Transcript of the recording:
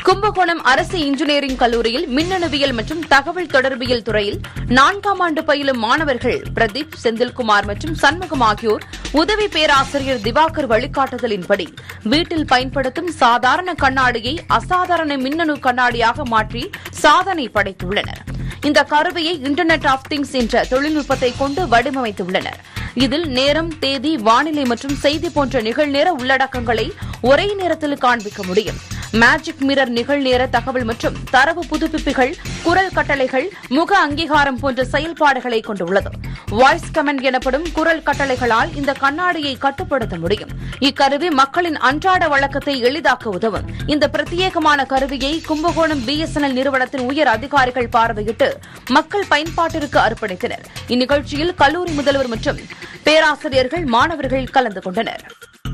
கும்பகோணம் அரசு இன்ஜினியரிங் கல்லூரியில் மின்னணுவியல் மற்றும் தகவல் தொடர்பியல் துறையில் நான்காம் ஆண்டு பயிலும் மாணவர்கள் பிரதீப் செந்தில்குமார் மற்றும் சண்முகம் ஆகியோர் உதவி பேராசிரியர் திவாகர் வழிகாட்டுதலின்படி வீட்டில் பயன்படுத்தும் சாதாரண கண்ணாடியை அசாதாரண மின்னணு கண்ணாடியாக மாற்றி சாதனை படைத்துள்ளனர் இந்த கருவியை இன்டர்நெட் ஆஃப் திங்ஸ் என்ற தொழில்நுட்பத்தை கொண்டு வடிவமைத்துள்ளனர் இதில் நேரம் தேதி வானிலை மற்றும் செய்தி போன்ற நிகழ்நேர உள்ளடக்கங்களை ஒரே நேரத்தில் காண்பிக்க முடியும் மேஜிக் மிரர் நிகழ்நேர தகவல் மற்றும் தரவு புதுப்பிப்புகள் குரல் கட்டளைகள் முக அங்கீகாரம் போன்ற செயல்பாடுகளை கொண்டுள்ளது வாய்ஸ் கமெண்ட் எனப்படும் குரல் கட்டளைகளால் இந்த கண்ணாடியை கட்டுப்படுத்த முடியும் இக்கருவி மக்களின் அன்றாட வழக்கத்தை எளிதாக்க உதவும் இந்த பிரத்யேகமான கருவியை கும்பகோணம் பிஎஸ்என்எல் நிறுவனத்தின் உயர் அதிகாரிகள் பார்வையிட்டு மக்கள் பயன்பாட்டிற்கு அர்ப்பணித்தனர் இந்நிகழ்ச்சியில் கல்லூரி முதல்வர் மற்றும் பேராசிரியர்கள் மாணவர்கள் கலந்து கொண்டனர்